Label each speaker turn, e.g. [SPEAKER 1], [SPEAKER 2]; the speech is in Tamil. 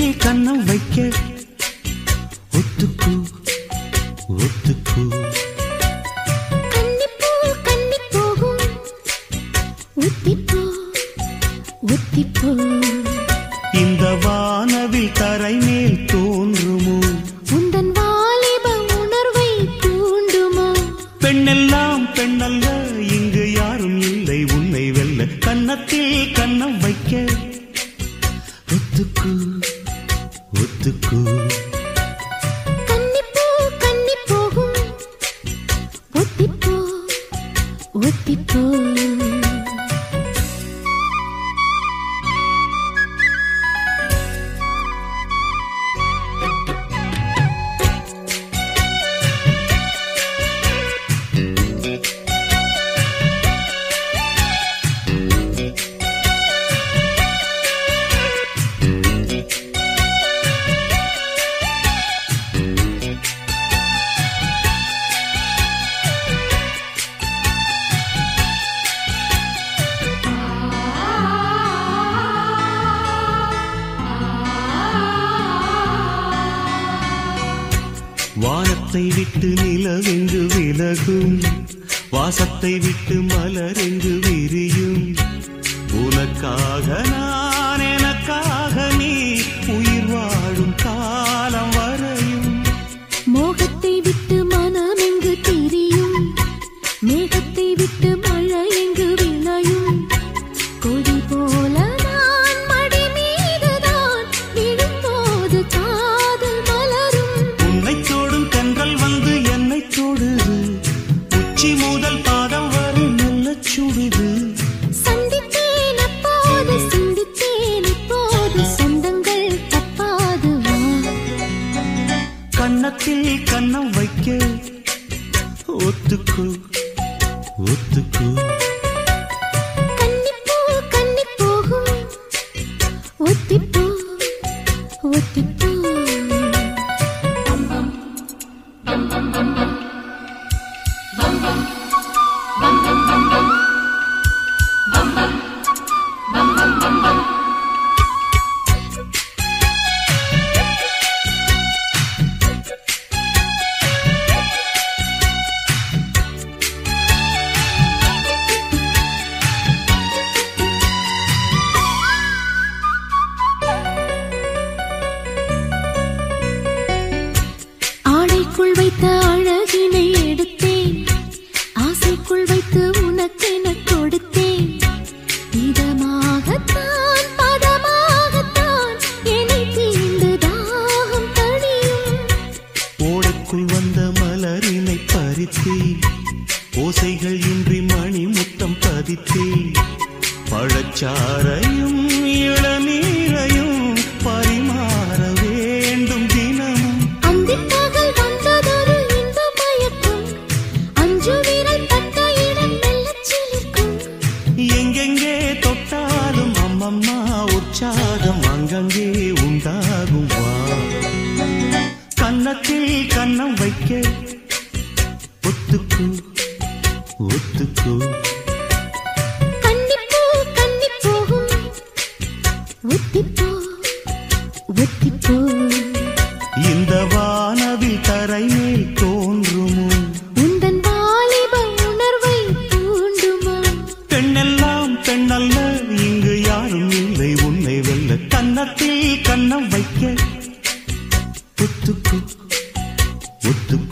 [SPEAKER 1] கன்னத்தில் கன்னம் வைக்க ஒத்துக்கு ஒத்துக்கு
[SPEAKER 2] கன்னிப்பூ கன்னி போகும் ஒத்திப்போ ஒத்திப்போ
[SPEAKER 1] இந்த வானவில் தரை மேல் தோன்றுமோ
[SPEAKER 2] உந்தன் வாலிப உணர்வை தூண்டுமோ
[SPEAKER 1] பெண்ணெல்லாம் பெண்ணல்ல இங்கு யாரும் இல்லை உன்னை வெல்ல கன்னத்தில் கன்னம் வைக்க ஒத்துக்கு ஒத்துக்கு
[SPEAKER 2] கன்னிப்பூ கன்னி போகும் ஒத்திப்போ ஒத்திப்போ
[SPEAKER 1] வானத்தை விட்டு நிலவெங்கு விலகும் வாசத்தை விட்டு மலரெங்கு விரியும் உனக்காக நான் எனக்காக நீ உயிர் வாழும் காலம் வரையும்
[SPEAKER 2] மோகத்தை விட்டு மனம் எங்கு திரியும் மேகத்தை விட்டு மழை எங்கு விளையும் கொடி போல நான் மடி மீதுதான் விழும்போது காதல் மலரும்
[SPEAKER 1] உன்னை தோடும் தென்றல் வந்து என்னை தொடுது உச்சி முதல் பாதம் வரை நல்ல சுடுது
[SPEAKER 2] சந்தித்தேன் அப்போது சிந்தித்தேன் இப்போது சொந்தங்கள் தப்பாது வா
[SPEAKER 1] கன்னத்தில் கன்னம் வைக்க ஒத்துக்கு ஒத்துக்கு
[SPEAKER 2] கன்னிப்பூ கன்னி போகும் ஒத்திப்பூ ஒத்திப்பூ ஆடைக்குள் வைத்த அழகினை எடுத்தேன் ஆசைக்குள் வைத்து உனக்கென கொடுத்தேன் இதமாகத்தான் பதமாகத்தான் என்னை தீண்டு தாகம் தணியும்
[SPEAKER 1] ஓடைக்குள் வந்த மலரினை பறித்தே ஓசைகள் இன்றி மணி முத்தம் பதித்தே பழச்சாரையும் இளநீரையும் பரிமாற வேண்டும் தினமும்
[SPEAKER 2] அந்திப் பகல் வந்ததொரு இன்ப மயக்கம் அஞ்சு விரல் பட்ட இடம் மெல்லச் சிலிர்க்கும்
[SPEAKER 1] எங்கெங்கே தொட்டாலும் அம்மம்மா உற்சாகம் அங்கங்கே உண்டாகும் வா கன்னத்தில் கன்னம் வைக்க ஒத்துக்கு ஒத்துக்கு
[SPEAKER 2] கன்னிப்பூ கன்னி போகும் ஒத்திப்போ ஒத்திப்போ
[SPEAKER 1] இந்த வானவில் தரை மேல் தோன்றுமோ
[SPEAKER 2] உந்தன் வாலிப உணர்வை தூண்டுமோ
[SPEAKER 1] பெண்ணெல்லாம் பெண்ணல்ல இங்கு யாரும் இல்லை உன்னை வெல்ல கன்னத்தில் கன்னம் வைக்க ஒத்துக்கு ஒத்துக்கு